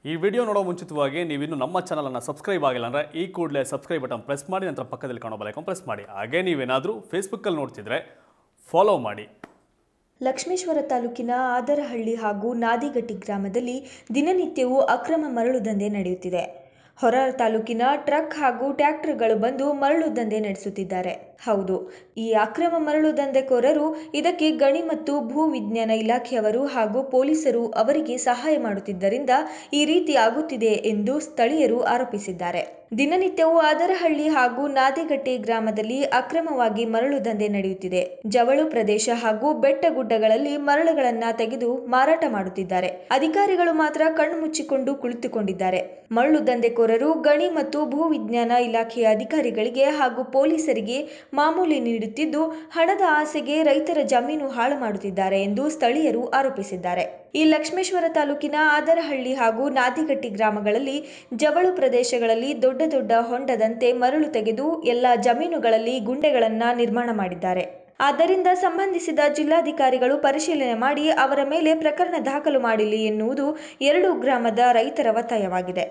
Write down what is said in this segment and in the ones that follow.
ಈ ವಿಡಿಯೋ ನೋಡೋ ಮುಂಚಿತವಾಗಿ ನೀವಿನ್ನು ನಮ್ಮ ಚಾನಲನ್ನು ಸಬ್ಸ್ಕ್ರೈಬ್ ಆಗಿಲ್ಲ ಅಂದರೆ ಈ ಕೂಡಲೇ ಸಬ್ಸ್ಕ್ರೈಬ್ ಬಟನ್ ಪ್ರೆಸ್ ಮಾಡಿ ನಂತರ ಪಕ್ಕದಲ್ಲಿ ಕಾಣೋ ಬಲೈಕನ್ ಪ್ರೆಸ್ ಮಾಡಿ ಹಾಗೆ ನೀವೇನಾದರೂ ಫೇಸ್ಬುಕ್ಕಲ್ಲಿ ನೋಡ್ತಿದ್ರೆ ಫಾಲೋ ಮಾಡಿ ಲಕ್ಷ್ಮೇಶ್ವರ ತಾಲೂಕಿನ ಆದರಹಳ್ಳಿ ಹಾಗೂ ನಾದಿಗಟ್ಟಿ ಗ್ರಾಮದಲ್ಲಿ ದಿನನಿತ್ಯವೂ ಅಕ್ರಮ ಮರಳು ದಂಧೆ ನಡೆಯುತ್ತಿದೆ ಹೊರ ತಾಲೂಕಿನ ಟ್ರಕ್ ಹಾಗೂ ಟ್ರ್ಯಾಕ್ಟರ್ಗಳು ಬಂದು ಮರಳು ದಂಧೆ ನಡೆಸುತ್ತಿದ್ದಾರೆ ಹೌದು ಈ ಅಕ್ರಮ ಮರಳು ದಂಧೆಕೋರರು ಇದಕ್ಕೆ ಗಣಿ ಮತ್ತು ಭೂ ವಿಜ್ಞಾನ ಇಲಾಖೆಯವರು ಹಾಗೂ ಪೊಲೀಸರು ಅವರಿಗೆ ಸಹಾಯ ಮಾಡುತ್ತಿದ್ದರಿಂದ ಈ ರೀತಿ ಆಗುತ್ತಿದೆ ಎಂದು ಸ್ಥಳೀಯರು ಆರೋಪಿಸಿದ್ದಾರೆ ದಿನನಿತ್ಯವೂ ಆದರಹಳ್ಳಿ ಹಾಗೂ ನಾದಿಗಟ್ಟೆ ಗ್ರಾಮದಲ್ಲಿ ಅಕ್ರಮವಾಗಿ ಮರಳು ದಂಧೆ ನಡೆಯುತ್ತಿದೆ ಜವಳು ಪ್ರದೇಶ ಹಾಗೂ ಬೆಟ್ಟಗುಡ್ಡಗಳಲ್ಲಿ ಮರಳುಗಳನ್ನ ತೆಗೆದು ಮಾರಾಟ ಮಾಡುತ್ತಿದ್ದಾರೆ ಅಧಿಕಾರಿಗಳು ಮಾತ್ರ ಕಣ್ಣು ಮುಚ್ಚಿಕೊಂಡು ಕುಳಿತುಕೊಂಡಿದ್ದಾರೆ ಮರಳು ದಂಧೆಕೋರರು ಗಣಿ ಮತ್ತು ಭೂ ವಿಜ್ಞಾನ ಇಲಾಖೆಯ ಅಧಿಕಾರಿಗಳಿಗೆ ಹಾಗೂ ಪೊಲೀಸರಿಗೆ ಮಾಮೂಲಿ ನೀಡುತ್ತಿದ್ದು ಹಣದ ಆಸೆಗೆ ರೈತರ ಜಮೀನು ಹಾಳು ಮಾಡುತ್ತಿದ್ದಾರೆ ಎಂದು ಸ್ಥಳೀಯರು ಆರೋಪಿಸಿದ್ದಾರೆ ಈ ಲಕ್ಷ್ಮೇಶ್ವರ ತಾಲೂಕಿನ ಆದರಹಳ್ಳಿ ಹಾಗೂ ನಾದಿಗಟ್ಟಿ ಗ್ರಾಮಗಳಲ್ಲಿ ಜವಳು ಪ್ರದೇಶಗಳಲ್ಲಿ ದೊಡ್ಡ ದೊಡ್ಡ ಹೊಂಡದಂತೆ ಮರಳು ತೆಗೆದು ಎಲ್ಲ ಜಮೀನುಗಳಲ್ಲಿ ಗುಂಡೆಗಳನ್ನ ನಿರ್ಮಾಣ ಮಾಡಿದ್ದಾರೆ ಆದ್ದರಿಂದ ಸಂಬಂಧಿಸಿದ ಜಿಲ್ಲಾಧಿಕಾರಿಗಳು ಪರಿಶೀಲನೆ ಮಾಡಿ ಅವರ ಮೇಲೆ ಪ್ರಕರಣ ದಾಖಲು ಮಾಡಿಲ್ಲ ಎನ್ನುವುದು ಎರಡು ಗ್ರಾಮದ ರೈತರ ಒತ್ತಾಯವಾಗಿದೆ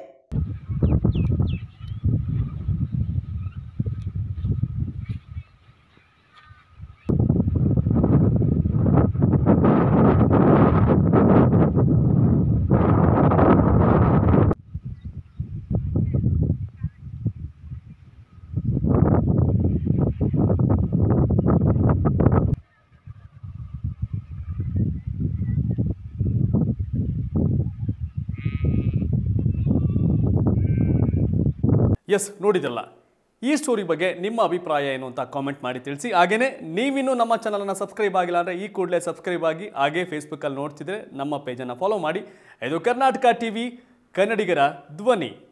ಎಸ್ ನೋಡಿದಲ್ಲ ಈ ಸ್ಟೋರಿ ಬಗ್ಗೆ ನಿಮ್ಮ ಅಭಿಪ್ರಾಯ ಏನು ಅಂತ ಕಾಮೆಂಟ್ ಮಾಡಿ ತಿಳಿಸಿ ಹಾಗೆಯೇ ನೀವಿನ್ನೂ ನಮ್ಮ ಚಾನಲನ್ನು ಸಬ್ಸ್ಕ್ರೈಬ್ ಆಗಿಲ್ಲ ಅಂದರೆ ಈ ಕೂಡಲೇ ಸಬ್ಸ್ಕ್ರೈಬ್ ಆಗಿ ಹಾಗೇ ಫೇಸ್ಬುಕ್ಕಲ್ಲಿ ನೋಡ್ತಿದ್ರೆ ನಮ್ಮ ಪೇಜನ್ನು ಫಾಲೋ ಮಾಡಿ ಇದು ಕರ್ನಾಟಕ ಟಿ ವಿ ಕನ್ನಡಿಗರ ಧ್ವನಿ